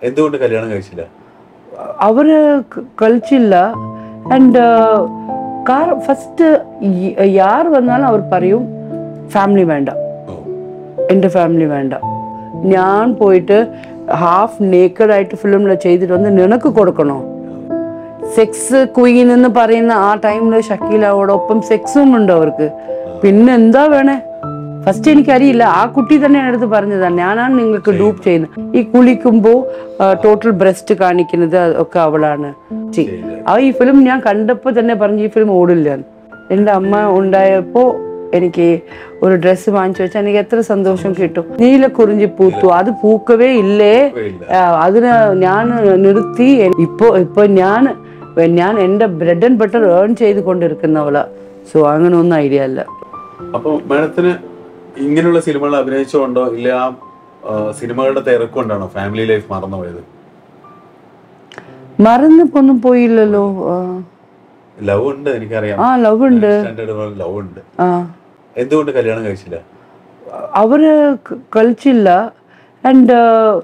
എന്തുകൊണ്ട് കല്യാണം കഴിച്ചില്ല അവര് ക- കളിച്ചില്ല ആൻഡ് കാർ ഫസ്റ്റ് യാർ വന്നാലും അവർ പറയും ഫാമിലി വേണ്ട ഓ എൻ്റെ ഫാമിലി വേണ്ട ഞാൻ പോയിട്ട് ഹാഫ് നേക്കഡ് ആയിട്ട് ഫിലിമിൽ ചെയ്തിട്ട് വന്ന് നിനക്ക് കൊടുക്കണോ സെക്സ് ക്വീൻ എന്ന് പറയുന്ന ആ ടൈമിൽ ഷക്കീലോടൊപ്പം സെക്സും ഉണ്ട് അവർക്ക് പിന്നെ എന്താ വേണേ ഫസ്റ്റ് എനിക്കറിയില്ല ആ കുട്ടി തന്നെയാണ് എടുത്ത് പറഞ്ഞത് ഞാനാണ് നിങ്ങൾക്ക് ഡൂപ്പ് ചെയ്യുന്നത് ഈ കുളിക്കുമ്പോൾ ടോട്ടൽ ബ്രസ്റ്റ് കാണിക്കുന്നത് ഒക്കെ അവളാണ് ചെയ്- ആ ഈ ഫിലിം ഞാൻ കണ്ടപ്പോൾ തന്നെ പറഞ്ഞു ഈ ഫിലിം ഓടില്ല എൻ്റെ അമ്മ ഉണ്ടായപ്പോൾ എനിക്ക് ഒരു ഡ്രസ്സ് വാങ്ങിച്ചു വെച്ചാൽ എനിക്ക് എത്ര സന്തോഷം കിട്ടും നീല കുറിഞ്ചി പൂത്തു അത് പൂക്കവേ ഇല്ലേ ഇല്ല. ആ, അതിന് ഞാൻ നിർത്തി ഇപ്പോ ഇപ്പൊ ഞാൻ ഞാൻ എൻ്റെ ബ്രെഡ് ആൻഡ് ബട്ടർ ഏൺ ചെയ്ത് കൊണ്ടിരിക്കുന്നവളാ സോ അങ്ങനെ ഒന്നും ഐഡിയ അല്ല അപ്പൊ മാഡത്തിന് ഇങ്ങനെയുള്ള സിനിമകൾ അഭിനയിച്ചുകൊണ്ടോ ഇല്ല ആ ആ, സിനിമകളുടെ തിരക്കുകൊണ്ടാണോ ഫാമിലി ലൈഫ് മറന്നുപോയത് മറന്നിപ്പൊന്നും പോയില്ലല്ലോ ആ. ലവ് ഉണ്ട് എനിക്കറിയാം ആ ലവ് ഉണ്ട് ലവ് ഉണ്ട് ആ എന്തുകൊണ്ട് കല്യാണം കഴിച്ചില്ല അവര് ക- കളിച്ചില്ല ആൻഡ്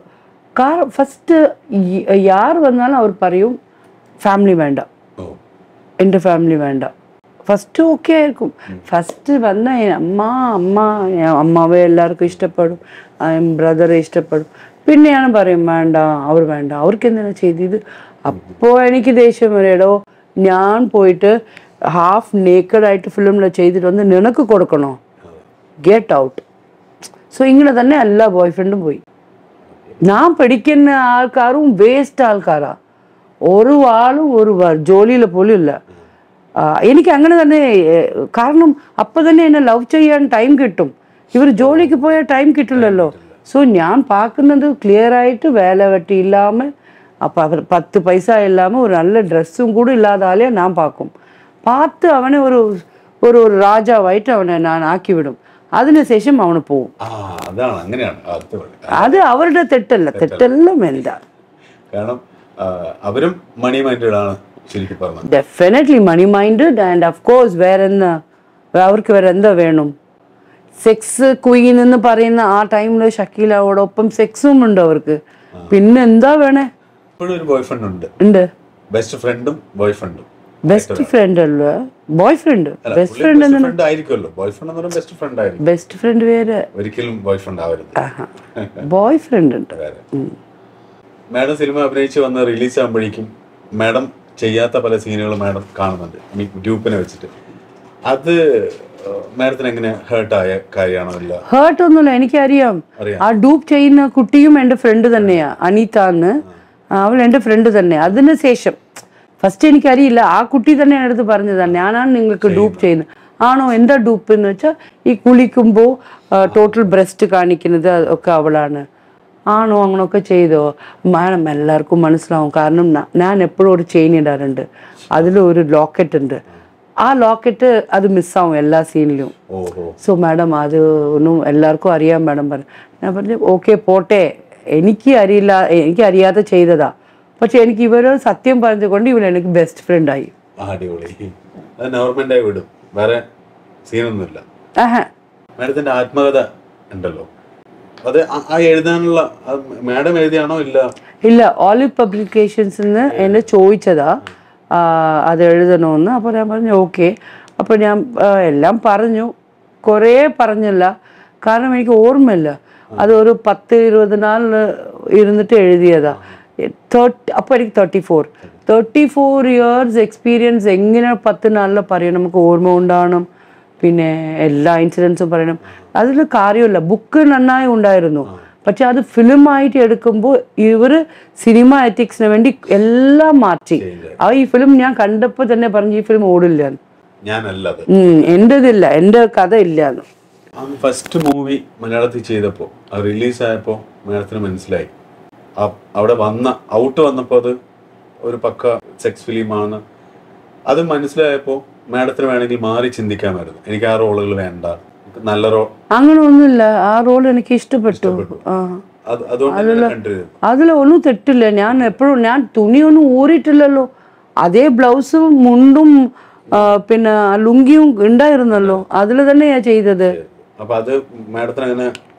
കാർ ഫസ്റ്റ് യാർ വന്നാലും അവർ പറയും ഫാമിലി വേണ്ട ഓ എൻ്റെ ഫാമിലി വേണ്ട ഫസ്റ്റ് ഓക്കെ ആയിരിക്കും ഫസ്റ്റ് വന്ന അമ്മ അമ്മ ഞാൻ അമ്മാവെ എല്ലാവർക്കും ഇഷ്ടപ്പെടും ബ്രദറെ ഇഷ്ടപ്പെടും പിന്നെയാണ് പറയും വേണ്ട അവർ വേണ്ട അവർക്ക് എന്തിനാ ചെയ്തത് അപ്പോൾ എനിക്ക് ദേഷ്യം വരെടോ ഞാൻ പോയിട്ട് ഹാഫ് നേക്കഡ് ആയിട്ട് ഫിലിമിൽ ചെയ്തിട്ട് വന്ന് നിനക്ക് കൊടുക്കണോ ഗെറ്റ് ഔട്ട് സോ ഇങ്ങനെ തന്നെ എല്ലാ ബോയ് ഫ്രണ്ടും പോയി ഞാൻ പഠിക്കുന്ന ആൾക്കാരും വേസ്റ്റ് ആൾക്കാരാ ഒരു ആളും ഒരു വ- ജോലിയിൽ പോലും ഇല്ല ആ, എനിക്ക് അങ്ങനെ തന്നെ ഏ, കാരണം അപ്പൊ തന്നെ എന്നെ ലവ് ചെയ്യാൻ ടൈം കിട്ടും ഇവർ ജോലിക്ക് പോയാൽ ടൈം കിട്ടില്ലല്ലോ സോ ഞാൻ பார்ക്കുന്നത് ക്ലിയർ ആയിട്ട് വേല വെട്ടി ഇല്ലാമ அப்போ அவர் பத்து பைசா இல்லாமல் ஒரு நல்ல ட்ரெஸ்ஸும் கூட இல்லாத ஆளையே நான் பார்க்கும் பார்த்து அவனை ஒரு ஒரு ஒரு ராஜாவாയിട്ട് അവനെ ഞാൻ ആക്കിവിടും അതിനുശേഷം അവന് പോവും ആ അതാണ് അങ്ങനെയാണ് അത് മതി. അത് അവരുടെ തെറ്റല്ല തെറ്റെല്ലാം എന്താ കാരണം ആ, അവരും മണി മൈൻഡഡ് ആണ് ശരിക്കും പറഞ്ഞത് definitely money minded and of course വേറെ എന്താ അവർക്ക് വേറെ എന്താ വേണം സെക്സ് ക്വീൻ എന്ന് പറയുന്ന ആ ടൈമിൽ ഷക്കീലോടൊപ്പം സെക്സും ഉണ്ട് അവർക്ക് പിന്നെ എന്താ വേണേ ഇപ്പോഴും ഒരു ബോയ് ഫ്രണ്ട് ഉണ്ട് ഉണ്ട് ബെസ്റ്റ് ഫ്രണ്ടും ബോയ് ഫ്രണ്ടും ബെസ്റ്റ് ഫ്രണ്ട് അല്ല boy friend best friend best friend ആയിരിക്കുമല്ലോ ബോയ് ഫ്രണ്ട് എന്ന് പറയുമ്പോൾ ബെസ്റ്റ് ഫ്രണ്ട് ആയിരിക്കും ബെസ്റ്റ് ഫ്രണ്ട് വേറെ ഒരിക്കലും ബോയ് ഫ്രണ്ട് ആവരുത് ബോയ് ഫ്രണ്ട് ഉണ്ട് വേറെ മാഡം സിനിമ അഭിനയിച്ച് വന്ന് റിലീസ് ആകുമ്പോഴേക്കും മാഡം ചെയ്യാത്ത പല സീനുകളും മാഡം കാണുന്നുണ്ട് ഈ ഗ്രൂപ്പിനെ വെച്ചിട്ട് അത് മാഡത്തിന് എങ്ങനെ ഹേർട്ട് ആയ കാര്യമാണോ ഇല്ല ഹേർട്ട് ഒന്നുമില്ല എനിക്കറിയാം അറിയാം. ആ ഡൂപ്പ് ചെയ്യുന്ന കുട്ടിയും എൻ്റെ ഫ്രണ്ട് തന്നെയാ അനീത എന്ന് അവൾ എൻ്റെ ഫ്രണ്ട് തന്നെ അതിന് ശേഷം ഫസ്റ്റ് എനിക്കറിയില്ല ആ കുട്ടി തന്നെയാണ് എടുത്ത് പറഞ്ഞതാണ് ഞാനാണ് നിങ്ങൾക്ക് ഡൂപ്പ് ചെയ്യുന്നത് ആണോ എന്താ ഡൂപ്പ് എന്ന് വെച്ചാൽ ഈ കുളിക്കുമ്പോൾ ടോട്ടൽ ബ്രസ്റ്റ് കാണിക്കുന്നത് ഒക്കെ അവളാണ് ആണോ അങ്ങനൊക്കെ ചെയ്തോ മാഡം എല്ലാവർക്കും മനസ്സിലാവും കാരണം ന- ഞാൻ എപ്പോഴും ഒരു ചെയിൻ ഇടാറുണ്ട് അതിൽ ഒരു ലോക്കറ്റ് ഉണ്ട് ആ ലോക്കറ്റ് അത് മിസ്സാവും എല്ലാ സീനിലും ഓഹോ സോ മാഡം അത് ഒന്നും എല്ലാവർക്കും അറിയാം മാഡം പറഞ്ഞു ഞാൻ പറഞ്ഞു ഓക്കെ പോട്ടെ എനിക്ക് അറിയില്ല എനിക്ക് അറിയാതെ ചെയ്തതാ പക്ഷെ എനിക്ക് ഇവര് സത്യം പറഞ്ഞുകൊണ്ട് ഇവൻ എനിക്ക് ബെസ്റ്റ് ഫ്രണ്ട് ആയി ആ, അടിപൊളി അത് നോർമലായി വിടും വേറെ സീനൊന്നുമില്ല ആഹാ മാഡത്തിന്റെ ആത്മകഥ ഉണ്ടല്ലോ അത് ആ- ആ എഴുതാനുള്ള മാഡം എഴുതിയാണോ ഇല്ല ഇല്ല ഓലിവ് പബ്ലിക്കേഷൻസ് നിന്ന് എന്നെ ചോദിച്ചതാ ആ, അത് എഴുതണമെന്ന് അപ്പോൾ ഞാൻ പറഞ്ഞു ഓക്കെ അപ്പോൾ ഞാൻ ആ, എല്ലാം പറഞ്ഞു കുറേ പറഞ്ഞില്ല കാരണം എനിക്ക് ഓർമ്മയില്ല അത് ഒരു പത്ത് ഇരുപത് നാൾ ഇരുന്നിട്ട് എഴുതിയതാ തേർട്ടി അപ്പോൾ എനിക്ക് thirty four thirty four years experience എങ്ങനെ പത്ത് നാളിൽ പറയണം നമുക്ക് ഓർമ്മ ഉണ്ടാവണം പിന്നെ എല്ലാ ഇൻസിഡൻസും പറയണം അതിൽ കാര്യമില്ല ബുക്ക് നന്നായി ഉണ്ടായിരുന്നു പക്ഷെ അത് ഫിലിമായിട്ട് എടുക്കുമ്പോൾ ഇവര് സിനിമ എത്തിക്സിന് വേണ്ടി എല്ലാം മാറ്റി ആ ഈ ഫിലിം ഞാൻ കണ്ടപ്പോൾ തന്നെ പറഞ്ഞു ഈ ഫിലിം ഓടില്ല ഞാനല്ല അത് എൻ്റെതില്ല എൻ്റെ കഥ ഇല്ലാന്ന് ഫസ്റ്റ് മൂവി മലയാളത്തിൽ ചെയ്തപ്പോൾ അത് റിലീസായപ്പോൾ മാഡത്തിന് മനസ്സിലായി ആ- അവിടെ വന്ന ഔട്ട് വന്നപ്പോൾ അത് ഒരു പക്ക സെക്സ് ഫിലിമാണ് അത് മനസ്സിലായപ്പോൾ മാഡത്തിന് വേണമെങ്കിൽ മാറി ചിന്തിക്കാമായിരുന്നു എനിക്ക് ആ റോളുകൾ വേണ്ട എനിക്ക് നല്ല റോൾ അങ്ങനെ ഒന്നുമില്ല ആ റോൾ എനിക്ക് ഇഷ്ടപ്പെട്ടു ആ അത് അതുകൊണ്ട് കണ്ടിരുന്നു അതിൽ ഒന്നും തെറ്റില്ല ഞാൻ എപ്പോഴും ഞാൻ തുണിയൊന്നും ഊറിയിട്ടില്ലല്ലോ അതേ ബ്ലൗസും മുണ്ടും ആ, പിന്നെ ആ ലുങ്കിയും ഉണ്ടായിരുന്നല്ലോ അതിൽ തന്നെയാ ചെയ്തത് അപ്പൊ അത് മാഡത്തിന് അങ്ങനെ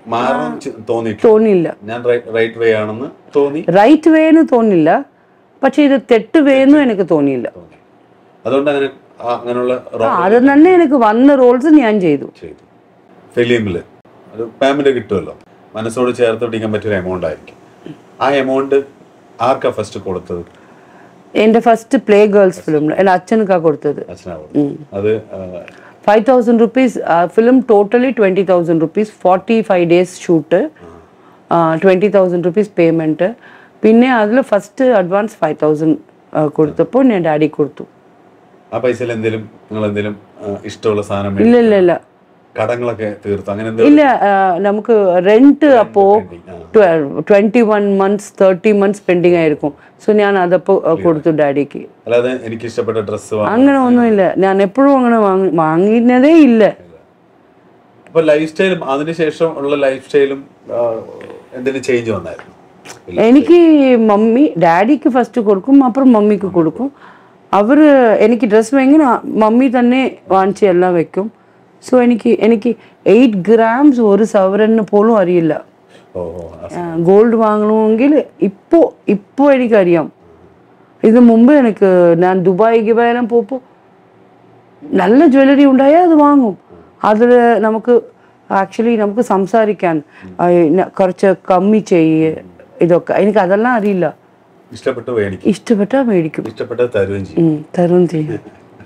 മാറാൻ ചി- തോന്നിയിട്ടില്ല തോന്നിയില്ല ഞാൻ റൈറ്റ് വേ ആണെന്ന് തോന്നി റൈറ്റ് വേന്ന് തോന്നില്ല പക്ഷെ ഇത് തെറ്റ് വേന്നും എനിക്ക് തോന്നിയില്ല തോന്നി അതുകൊണ്ട് അങ്ങനെ ആ അങ്ങനെയുള്ള ആ, റോൾ അത് തന്നെ എനിക്ക് വന്ന റോൾസ് ഞാൻ ചെയ്തു ചെയ്തു ഫിലിമില് അത് പേയ്മെന്റ് കിട്ടുമല്ലോ മനസ്സോട് ചേർത്ത് പിടിക്കാൻ പറ്റിയൊരു എമൗണ്ട് ആയിരിക്കും ആ എമൗണ്ട് ആർക്കാ ഫസ്റ്റ് കൊടുത്തത് എൻ്റെ ഫസ്റ്റ് പ്ലേ ഗേൾസ് ഫിലിമിൽ എൻ്റെ അച്ഛനക്കാ കൊടുത്തത് അച്ഛനാ കൊടുത്തത് അത് ആ, five thousand rupees film totally twenty thousand rupees forty five days shoot twenty thousand rupees payment പിന്നെ അതിൽ ഫസ്റ്റ് അഡ്വാൻസ് ഫൈവ് തൗസൻഡ് കൊടുത്തപ്പോൾ ഞാൻ ഡാഡി കൊടുത്തു ആ പൈസയിൽ എന്തെങ്കിലും നിങ്ങൾ എന്തെങ്കിലും ഇഷ്ടമുള്ള സാധനം ഇല്ല മേടിച്ചോ? ഇല്ല ഇല്ല കടങ്ങളൊക്കെ തീർത്തു അങ്ങനെ എന്തെങ്കിലും ഇല്ല ആ, നമുക്ക് റെന്റ് അപ്പോ pending, ആ. Twenty one months thirty months pending ആയിരിക്കും സോ ഞാൻ അതപ്പോ ആ, കൊടുത്തു ഡാഡിക്ക് അല്ലാതെ എനിക്ക് ഇഷ്ടപ്പെട്ട ഡ്രസ്സ് അങ്ങനെ ഒന്നുമില്ല ഞാൻ എപ്പോഴും അങ്ങനെ വാങ്ങി വാങ്ങിയതേ ഇല്ല അപ്പൊ ലൈഫ് സ്റ്റൈലും അതിനുശേഷം ഉള്ള ലൈഫ് സ്റ്റൈലും എന്തെങ്കിലും ചേഞ്ച് വന്നായിരുന്നു ഇല്ല. എനിക്ക് മമ്മി ഡാഡിക്ക് ഫസ്റ്റ് കൊടുക്കും അപ്പുറം മമ്മിക്ക് കൊടുക്കും അവർ എനിക്ക് ഡ്രസ്സ് വാങ്ങിന മമ്മി തന്നെ വാങ്ങിച്ച് എല്ലാം വെക്കും സോ എനിക്ക് എനിക്ക് എയ്റ്റ് ഗ്രാംസ് ഒരു സവരന് പോലും അറിയില്ല ഓ ഓ, ആ ഗോൾഡ് വാങ്ങണമെങ്കിൽ ഇപ്പോൾ ഇപ്പോൾ എനിക്കറിയാം ഇത് മുമ്പ് എനിക്ക് ഞാൻ ദുബായ് ഗിബായെല്ലാം പോപ്പോൾ നല്ല ജ്വല്ലറി ഉണ്ടായാൽ അത് വാങ്ങും അതിൽ നമുക്ക് ആക്ച്വലി നമുക്ക് സംസാരിക്കാൻ ആ, ന- കുറച്ച് കമ്മി ചെയ്യ് ഇതൊക്കെ എനിക്ക് അതെല്ലാം അറിയില്ല ഇഷ്ടപ്പെട്ടു മേടിക്കും ഇഷ്ടപ്പെട്ടാൽ മേടിക്കും ഇഷ്ടപ്പെട്ടത് തരുകയും ചെയ്യും ഉം, തരും ചെയ്യും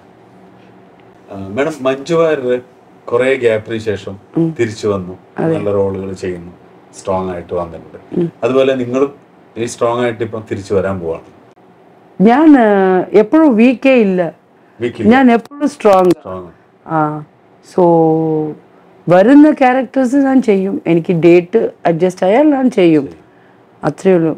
ആ, മാഡം മഞ്ജു വാര്യർ കുറെ ഗ്യാപ്പിന് ശേഷം തിരിച്ചു വന്നു നല്ല റോളുകൾ ചെയ്യുന്നു സ്ട്രോങ് ആയിട്ട് വന്നിട്ടുണ്ട് അതുപോലെ നിങ്ങളും ഈ സ്ട്രോങ് ആയിട്ട് ഇപ്പം തിരിച്ചു വരാൻ പോവാണ് ഞാൻ എപ്പോഴും വീക്കേ ഇല്ല വീക്കിൽ ഞാൻ എപ്പോഴും സ്ട്രോങ് സ്ട്രോങ് ആ സോ വരുന്ന ക്യാരക്ടേഴ്സ് ഞാൻ ചെയ്യും എനിക്ക് ഡേറ്റ് അഡ്ജസ്റ്റ് ആയാൽ ഞാൻ ചെയ്യും അത്രയേ ഉള്ളൂ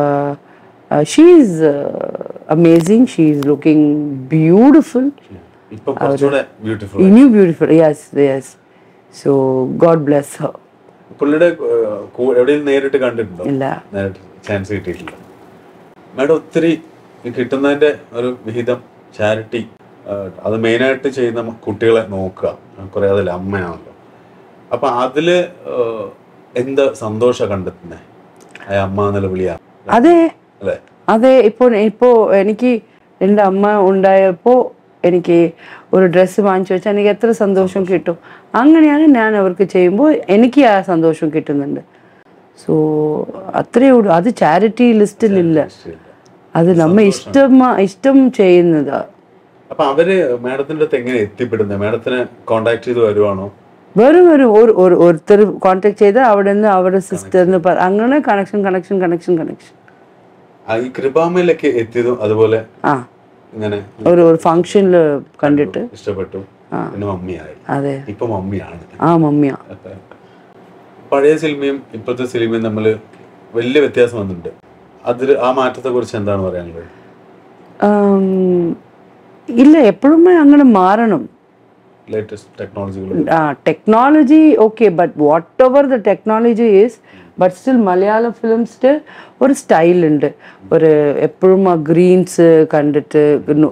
she's amazing she is looking beautiful ഇപ്പൊ കുറച്ചുകൂടെ ബ്യൂട്ടിഫുൾ ഇനിയും beautiful yes yes so God bless her പുള്ളിയുടെ ഏഹ്, കൂ- എവിടെയും നേരിട്ട് കണ്ടിട്ടുണ്ടോ ഇല്ല നേരിട്ട് ചാൻസ് കിട്ടിയിട്ടില്ല മാഡം ഒത്തിരി ഈ കിട്ടുന്നതിന്റെ ഒരു വിഹിതം ചാരിറ്റി അത് മെയിനായിട്ട് ചെയ്യുന്ന മ- കുട്ടികളെ നോക്കുക കുറെ അതിൽ അമ്മയാണല്ലോ അപ്പൊ അതില് ഏഹ്, എന്ത് സന്തോഷം കണ്ടെത്തുന്നേ ആ അമ്മ എന്നുള്ള വിളിയാ അതെ അല്ലെ അതെ ഇപ്പോൾ ഇപ്പോൾ എനിക്ക് എൻ്റെ അമ്മ ഉണ്ടായപ്പോൾ എനിക്ക് ഒരു ഡ്രസ്സ് വാങ്ങിച്ചു വെച്ചാൽ എനിക്ക് എത്ര സന്തോഷം കിട്ടും അങ്ങനെയാണ് ഞാൻ അവർക്ക് ചെയ്യുമ്പോൾ എനിക്ക് ആ സന്തോഷം കിട്ടുന്നുണ്ട് സോ അത്രയേ ഉള്ളൂ അത് ചാരിറ്റി ലിസ്റ്റിലില്ല അത് നമ്മ ഇഷ്ടം ഇഷ്ടം ചെയ്യുന്നതാ അപ്പൊ അവര് മാഡത്തിന്റെ അടുത്ത് എങ്ങനെ എത്തിപ്പെടുന്നത് മാഡത്തിനെ കോണ്ടാക്ട് ചെയ്ത് വരുവാണോ വെറും ഒരു ഒരു ഒരു ഒരുത്തർ കോൺടാക്ട് ചെയ്ത് അവിടെ നിന്ന് അവരുടെ സിസ്റ്ററിന് അങ്ങനെ കണക്ഷൻ കണക്ഷൻ കണക്ഷൻ കണക്ഷൻ ആ, ഈ കൃപാമയിലൊക്കെ എത്തിയതും അതുപോലെ ആ ഇങ്ങനെ ഒരു ഒരു ഫങ്ഷനിൽ കണ്ടിട്ട് ഇഷ്ടപ്പെട്ടു പിന്നെ മമ്മിയായി അതെ ഇപ്പൊ മമ്മിയാണ് ആ മമ്മിയാ പഴയ സിനിമയും ഇപ്പോഴത്തെ സിനിമയും തമ്മിൽ വലിയ വ്യത്യാസം വന്നിട്ടുണ്ട് അതിൽ ആ മാറ്റത്തെ കുറിച്ച് എന്താണ് പറയാനുള്ളത് ആം, ഇല്ല എപ്പോഴും അങ്ങനെ മാറണം ലേറ്റസ്റ്റ് ടെക്നോളജികൾ ആ technology okay but what ever the technology is but still Malayalam ഫിലിംസിൽ ഒരു സ്റ്റൈൽ ഉണ്ട് ഒരു എപ്പോഴും ആ ഗ്രീൻസ് കണ്ടിട്ട്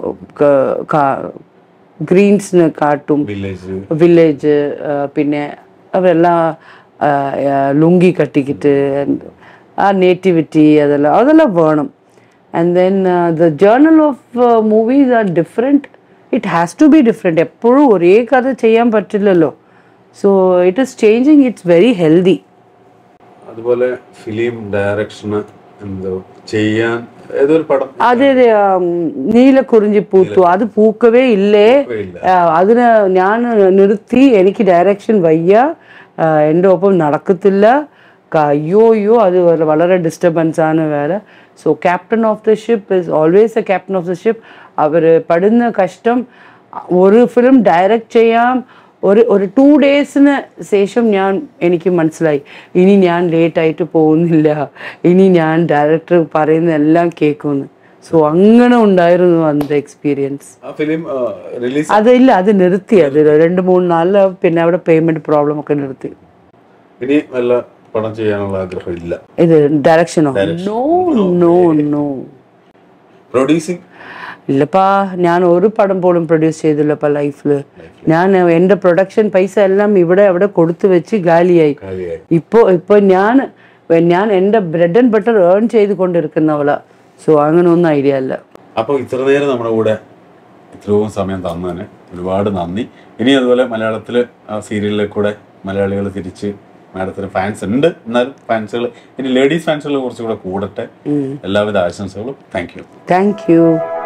ഗ്രീൻസിന് കാട്ടും വില്ലേജ് വില്ലേജ് പിന്നെ അവരെല്ലാം ആ, ആ, ലുങ്കി കട്ടിക്കിട്ട് ആ നേറ്റിവിറ്റി അതെല്ലാം അതെല്ലാം വേണം and then the journal of movies are different it has to be different എപ്പോഴും ഒരേ കഥ ചെയ്യാൻ പറ്റില്ലല്ലോ so it is changing it's very healthy അതുപോലെ ഫിലിം ഡയറക്ഷന് എന്തോ ചെയ്യാൻ ഏതൊരു പടം അതെ അതെ ആം, നീലക്കുറിഞ്ചി പൂത്തു അത് പൂക്കവേ ഇല്ലേ ഇല്ല ആ, അതിന് ഞാൻ നിർത്തി എനിക്ക് ഡയറക്ഷൻ വയ്യ ആ, എൻ്റെ ഒപ്പം നടക്കത്തില്ല ക- അയ്യോ അയ്യോ അത് വല- വളരെ ഡിസ്റ്റർബൻസ് ആണ് വേറെ so captain of the ship is always a captain of the ship അവർ പെടുന്ന കഷ്ടം ഒരു ഫിലിം ഡയറക്റ്റ് ചെയ്യാം ഒരു ഒരു ടു ഡേയ്സിന് ശേഷം ഞാൻ എനിക്ക് മനസ്സിലായി ഇനി ഞാൻ ലേറ്റ് ആയിട്ട് പോകുന്നില്ല ഇനി ഞാൻ ഡയറക്ടർ പറയുന്ന എല്ലാം കേൾക്കുമെന്ന് സോ അങ്ങനെ ഉണ്ടായിരുന്നു അന്നത്തെ എക്സ്പീരിയൻസ് ആ ഫിലിം റിലീസ് അതില്ല അത് നിർത്തി അത് രണ്ട് മൂന്ന് നാല് പിന്നെ അവിടെ പേയ്മെന്റ് പ്രോബ്ലം ഒക്കെ നിർത്തി ഇനി വല്ല പടം ചെയ്യാനുള്ള ആഗ്രഹം ഇല്ല ഇത് ഡയറക്ഷനോ നോ നോ നോ പ്രൊഡ്യൂസിങ് ഇല്ലപ്പാ ഞാൻ ഒരു പടം പോലും പ്രൊഡ്യൂസ് ചെയ്തില്ലപ്പാ ലൈഫിൽ ഞാൻ എൻ്റെ പ്രൊഡക്ഷൻ പൈസ എല്ലാം ഇവിടെ അവിടെ കൊടുത്തു വെച്ച് ഗാലിയായി കാര്യമായി ഇപ്പോൾ ഇപ്പോൾ ഞാൻ ഞാൻ എൻ്റെ ബ്രെഡ് ആൻഡ് ബട്ടർ ഏൺ ചെയ്ത് കൊണ്ടിരിക്കുന്നവളാ സോ അങ്ങനെ ഒന്നും ഐഡിയ അല്ല അപ്പോൾ ഇത്ര നേരം നമ്മുടെ കൂടെ ഇത്രയും സമയം തന്നതിന് ഒരുപാട് നന്ദി ഇനി അതുപോലെ മലയാളത്തിൽ സീരിയലിൽ കൂടെ മലയാളികൾ തിരിച്ച് മാഡത്തിന് ഫാൻസ് ഉണ്ട് എന്നാലും ഫാൻസുകൾ ഇനി ലേഡീസ് ഫാൻസുകൾ കുറച്ചുകൂടെ കൂടട്ടെ എല്ലാവിധ ആശംസകളും താങ്ക് യു താങ്ക് യു